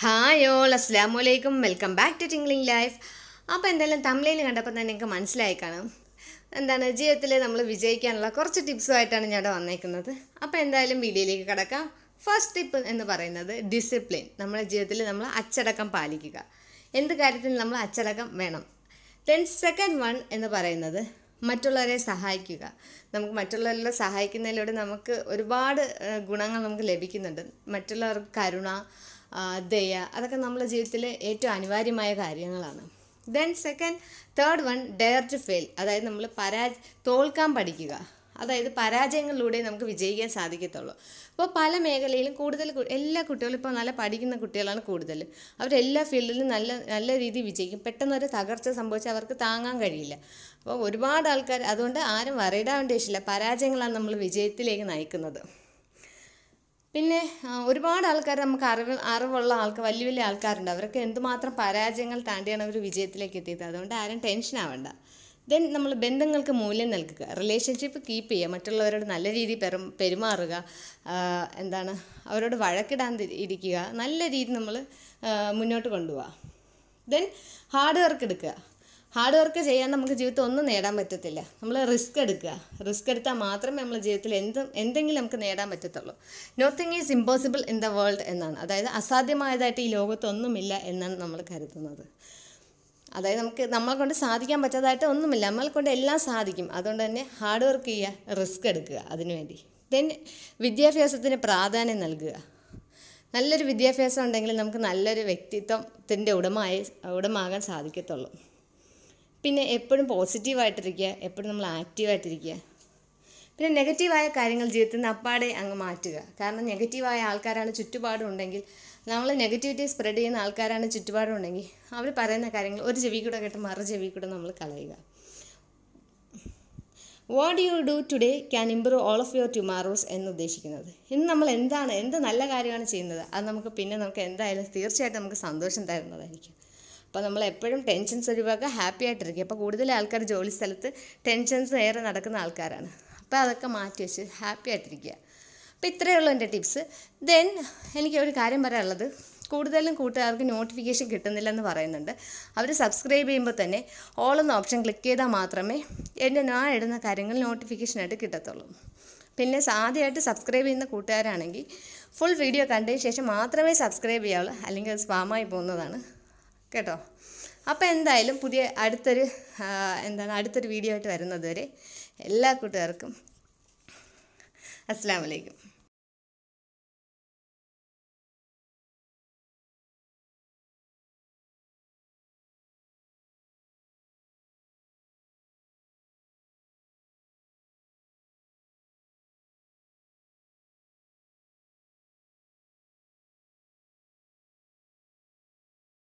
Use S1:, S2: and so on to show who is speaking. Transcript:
S1: hi all അസ്സാം വലൈക്കും welcome back to tingling life അപ്പോൾ എന്തായാലും തമിഴിൽ കണ്ടപ്പോൾ തന്നെ നിങ്ങൾക്ക് മനസ്സിലായി കാണും എന്താണ് ജീവിതത്തിൽ നമ്മൾ വിജയിക്കാനുള്ള കുറച്ച് ടിപ്സുമായിട്ടാണ് ഞാൻ ഇവിടെ വന്നേക്കുന്നത് അപ്പോൾ എന്തായാലും വീഡിയോയിലേക്ക് കിടക്കാം ഫസ്റ്റ് ടിപ്പ് എന്ന് പറയുന്നത് ഡിസിപ്ലിൻ നമ്മുടെ ജീവിതത്തിൽ നമ്മൾ അച്ചടക്കം പാലിക്കുക എന്ത് കാര്യത്തിൽ നമ്മൾ അച്ചടക്കം വേണം ദെൻ സെക്കൻഡ് വൺ എന്ന് പറയുന്നത് മറ്റുള്ളവരെ സഹായിക്കുക നമുക്ക് മറ്റുള്ളവരെ സഹായിക്കുന്നതിലൂടെ നമുക്ക് ഒരുപാട് ഏഹ്, ഗുണങ്ങൾ നമുക്ക് ലഭിക്കുന്നുണ്ട് മറ്റുള്ളവർക്ക് കരുണ ആ, ദയ അതൊക്കെ നമ്മുടെ ജീവിതത്തിൽ ഏറ്റവും അനിവാര്യമായ കാര്യങ്ങളാണ് then second third one dare to fail അതായത് നമ്മൾ പരാജ തോൽക്കാൻ പഠിക്കുക അതായത് പരാജയങ്ങളിലൂടെ നമുക്ക് വിജയിക്കാൻ സാധിക്കത്തുള്ളൂ അപ്പോൾ പല മേഖലയിലും കൂടുതൽ കു- എല്ലാ കുട്ടികളും ഇപ്പോൾ നല്ല പഠിക്കുന്ന കുട്ടികളാണ് കൂടുതൽ അവരെല്ലാ ഫീൽഡിലും നല്ല നല്ല രീതിയിൽ വിജയിക്കും പെട്ടെന്നൊരു തകർച്ച സംഭവിച്ചാൽ അവർക്ക് താങ്ങാൻ കഴിയില്ല അപ്പോൾ ഒരുപാട് ആൾക്കാർ അതുകൊണ്ട് ആരും വറയിടാവേണ്ട ആവശ്യമില്ല പരാജയങ്ങളാണ് നമ്മൾ വിജയത്തിലേക്ക് നയിക്കുന്നത് പിന്നെ ആ, ഒരുപാട് ആൾക്കാർ നമുക്ക് അറിവ് അറിവുള്ള ആൾക്കാർ വലിയ വലിയ ആൾക്കാരുണ്ട് അവരൊക്കെ എന്തുമാത്രം പരാജയങ്ങൾ താണ്ടിയാണ് അവർ വിജയത്തിലേക്ക് എത്തിയത് അതുകൊണ്ട് ആരും ടെൻഷൻ ആവണ്ട ദെൻ നമ്മൾ ബന്ധങ്ങൾക്ക് മൂല്യം നൽകുക റിലേഷൻഷിപ്പ് കീപ്പ് ചെയ്യുക മറ്റുള്ളവരോട് നല്ല രീതിയിൽ പെരും പെരുമാറുക ആ, എന്താണ് അവരോട് വഴക്കിടാൻ തി- ഇരിക്കുക നല്ല രീതിയിൽ നമ്മൾ മുന്നോട്ട് കൊണ്ടുപോവുക ദെൻ ഹാർഡ് വർക്ക് എടുക്കുക ഹാർഡ് വർക്ക് ചെയ്യാൻ നമുക്ക് ജീവിതത്തിൽ ഒന്നും നേടാൻ പറ്റത്തില്ല നമ്മൾ റിസ്ക് എടുക്കുക റിസ്ക് എടുത്താൽ മാത്രമേ നമ്മുടെ ജീവിതത്തിൽ എന്ത് എന്തെങ്കിലും നമുക്ക് നേടാൻ പറ്റത്തുള്ളൂ nothing is impossible in the world എന്നാണ് അതായത് അസാധ്യമായതായിട്ട് ഈ ലോകത്തൊന്നുമില്ല എന്നാണ് നമ്മൾ കരുതുന്നത് അതായത് നമുക്ക് നമ്മളെ കൊണ്ട് സാധിക്കാൻ പറ്റാത്തതായിട്ട് ഒന്നുമില്ല നമ്മളെ കൊണ്ട് എല്ലാം സാധിക്കും അതുകൊണ്ട് തന്നെ ഹാർഡ് വർക്ക് ചെയ്യുക റിസ്ക് എടുക്കുക അതിനുവേണ്ടി ദെൻ വിദ്യാഭ്യാസത്തിന് പ്രാധാന്യം നൽകുക നല്ലൊരു വിദ്യാഭ്യാസം ഉണ്ടെങ്കിൽ നമുക്ക് നല്ലൊരു വ്യക്തിത്വത്തിൻ്റെ ഉടമായി ഉടമാകാൻ സാധിക്കത്തുള്ളൂ പിന്നെ എപ്പോഴും പോസിറ്റീവായിട്ടിരിക്കുക എപ്പോഴും നമ്മൾ ആക്റ്റീവായിട്ടിരിക്കുക പിന്നെ നെഗറ്റീവായ കാര്യങ്ങൾ ജീവിതത്തിൽ നിന്ന് അപ്പാടെ അങ്ങ് മാറ്റുക കാരണം നെഗറ്റീവായ ആൾക്കാരാണ് ചുറ്റുപാടും ഉണ്ടെങ്കിൽ നമ്മൾ നെഗറ്റിവിറ്റി സ്പ്രെഡ് ചെയ്യുന്ന ആൾക്കാരാണ് ചുറ്റുപാടും ഉണ്ടെങ്കിൽ അവർ പറയുന്ന കാര്യങ്ങൾ ഒരു ചെവി കൂടെ കേട്ട് മറു ചെവി കൂടെ നമ്മൾ കളയുക what you do today can improve all of your tomorrows എന്ന് ഉദ്ദേശിക്കുന്നത് ഇന്ന് നമ്മൾ എന്താണ് എന്ത് നല്ല കാര്യമാണ് ചെയ്യുന്നത് അത് നമുക്ക് പിന്നെ നമുക്ക് എന്തായാലും തീർച്ചയായിട്ടും നമുക്ക് സന്തോഷം തരുന്നതായിരിക്കും അപ്പോൾ നമ്മൾ എപ്പോഴും ടെൻഷൻസ് ഒഴിവാക്കുക ഹാപ്പി ആയിട്ടിരിക്കുക അപ്പോൾ കൂടുതൽ ആൾക്കാർ ജോലി സ്ഥലത്ത് ടെൻഷൻസ് ഏറെ നടക്കുന്ന ആൾക്കാരാണ് അപ്പോൾ അതൊക്കെ മാറ്റി വെച്ച് ഹാപ്പി ആയിട്ടിരിക്കുക അപ്പോൾ ഇത്രയേ ഉള്ളൂ എൻ്റെ ടിപ്സ് ദെൻ എനിക്ക് ഒരു കാര്യം പറയാനുള്ളത് കൂടുതലും കൂട്ടുകാർക്ക് നോട്ടിഫിക്കേഷൻ കിട്ടുന്നില്ലെന്ന് പറയുന്നുണ്ട് അവർ സബ്സ്ക്രൈബ് ചെയ്യുമ്പോൾ തന്നെ ഓൾ എന്ന ഓപ്ഷൻ ക്ലിക്ക് ചെയ്താൽ മാത്രമേ എൻ്റെ ഞാൻ ഇടുന്ന കാര്യങ്ങൾ നോട്ടിഫിക്കേഷനായിട്ട് കിട്ടത്തുള്ളൂ പിന്നെ ആദ്യമായിട്ട് സബ്സ്ക്രൈബ് ചെയ്യുന്ന കൂട്ടുകാരാണെങ്കിൽ ഫുൾ വീഡിയോ കണ്ടതിന് ശേഷം മാത്രമേ സബ്സ്ക്രൈബ് ചെയ്യാവുള്ളൂ അല്ലെങ്കിൽ അത് സ്പാമായി പോകുന്നതാണ് കേട്ടോ അപ്പോൾ എന്തായാലും പുതിയ അടുത്തൊരു ആ, എന്താണ് അടുത്തൊരു വീഡിയോ ആയിട്ട് വരുന്നത് വരെ എല്ലാ കൂട്ടുകാർക്കും അസ്സാം വലൈക്കും